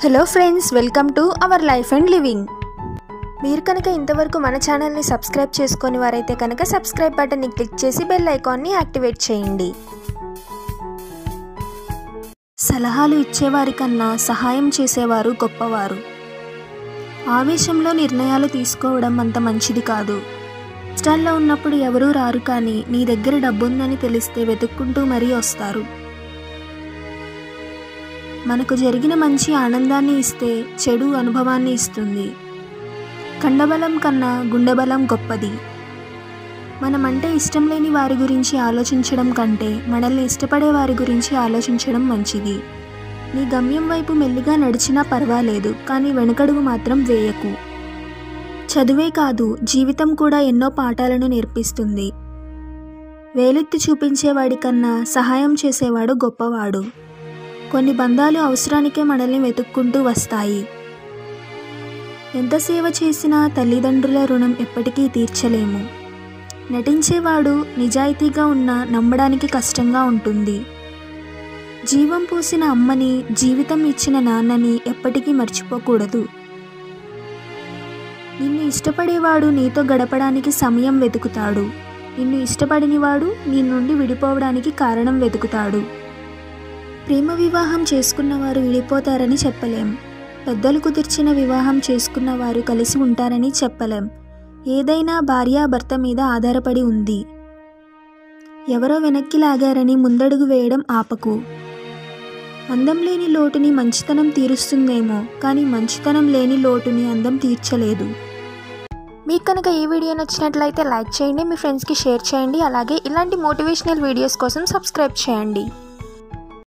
hello friends welcome to our life and living మీరు కనుక ఇంతవరకు మన ఛానల్ని సబ్స్క్రైబ్ చేసుకొని వారైతే కనుక సబ్స్క్రైబ్ బటన్ని క్లిక్ చేసి బెల్ ఐకాన్ని యాక్టివేట్ చేయండి సలహాలు ఇచ్చేవారి కన్నా సహాయం చేసేవారు గొప్పవారు ఆవేశంలో నిర్ణయాలు తీసుకోవడం అంత మంచిది కాదు కష్టాల్లో ఉన్నప్పుడు ఎవరూ రారు కానీ నీ దగ్గర డబ్బుందని తెలిస్తే వెతుక్కుంటూ మరీ వస్తారు మనకు జరిగిన మంచి ఆనందాన్ని ఇస్తే చెడు అనుభవాన్ని ఇస్తుంది కండబలం కన్నా గుండెబలం గొప్పది మనమంటే ఇష్టం లేని వారి గురించి ఆలోచించడం కంటే మనల్ని ఇష్టపడే వారి గురించి ఆలోచించడం మంచిది నీ గమ్యం వైపు మెల్లిగా నడిచినా పర్వాలేదు కానీ వెనుకడుగు మాత్రం వేయకు చదువే కాదు జీవితం కూడా ఎన్నో పాఠాలను నేర్పిస్తుంది వేలెత్తి చూపించేవాడి కన్నా సహాయం చేసేవాడు గొప్పవాడు కొన్ని బంధాలు అవసరానికే మనల్ని వెతుక్కుంటూ వస్తాయి ఎంత సేవ చేసినా తల్లిదండ్రుల రుణం ఎప్పటికీ తీర్చలేము నటించేవాడు నిజాయితీగా ఉన్నా నమ్మడానికి కష్టంగా ఉంటుంది జీవం పోసిన అమ్మని జీవితం ఇచ్చిన నాన్నని ఎప్పటికీ మర్చిపోకూడదు నిన్ను ఇష్టపడేవాడు నీతో గడపడానికి సమయం వెతుకుతాడు నిన్ను ఇష్టపడినవాడు నీ నుండి విడిపోవడానికి కారణం వెతుకుతాడు ప్రేమ వివాహం చేసుకున్నవారు విడిపోతారని చెప్పలేం పెద్దలు కుదిర్చిన వివాహం చేసుకున్న వారు కలిసి ఉంటారని చెప్పలేం ఏదైనా భార్యాభర్త మీద ఆధారపడి ఉంది ఎవరో వెనక్కి లాగారని ముందడుగు వేయడం ఆపకు అందం లేని లోటుని మంచితనం తీరుస్తుందేమో కానీ మంచితనం లేని లోటుని అందం తీర్చలేదు మీకు కనుక ఈ వీడియో నచ్చినట్లయితే లైక్ చేయండి మీ ఫ్రెండ్స్కి షేర్ చేయండి అలాగే ఇలాంటి మోటివేషనల్ వీడియోస్ కోసం సబ్స్క్రైబ్ చేయండి